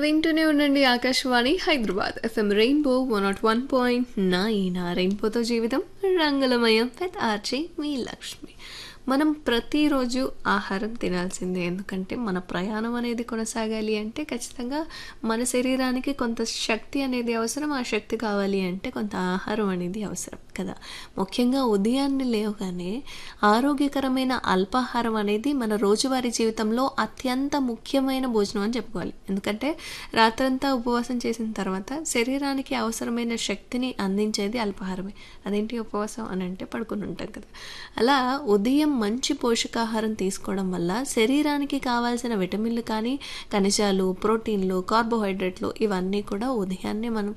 వింటూనే ఉండండి Akashvani Hyderabad FM rainbow one nought one point nine ఆ రెయిన్బోతో జీవితం రంగులమయం పెద్ద ఆర్చి మీ లక్ష్మి మనం ప్రతిరోజు ఆహారం తినాల్సిందే ఎందుకంటే మన ప్రయాణం అనేది కొనసాగాలి అంటే ఖచ్చితంగా మన శరీరానికి కొంత శక్తి అనేది అవసరం ఆ శక్తి కావాలి అంటే కొంత ఆహారం అనేది అవసరం కదా ముఖ్యంగా ఉదయాన్నే లేవగానే ఆరోగ్యకరమైన అల్పాహారం అనేది మన రోజువారీ జీవితంలో అత్యంత ముఖ్యమైన భోజనం అని చెప్పుకోవాలి ఎందుకంటే రాత్రంతా ఉపవాసం చేసిన తర్వాత శరీరానికి అవసరమైన శక్తిని అందించేది అల్పాహారమే అదేంటి ఉపవాసం అని అంటే పడుకుని ఉంటాం కదా అలా ఉదయం మంచి పోషకాహారం తీసుకోవడం వల్ల శరీరానికి కావాల్సిన విటమిన్లు కానీ ఖనిజాలు ప్రోటీన్లు కార్బోహైడ్రేట్లు ఇవన్నీ కూడా ఉదయాన్నే మనం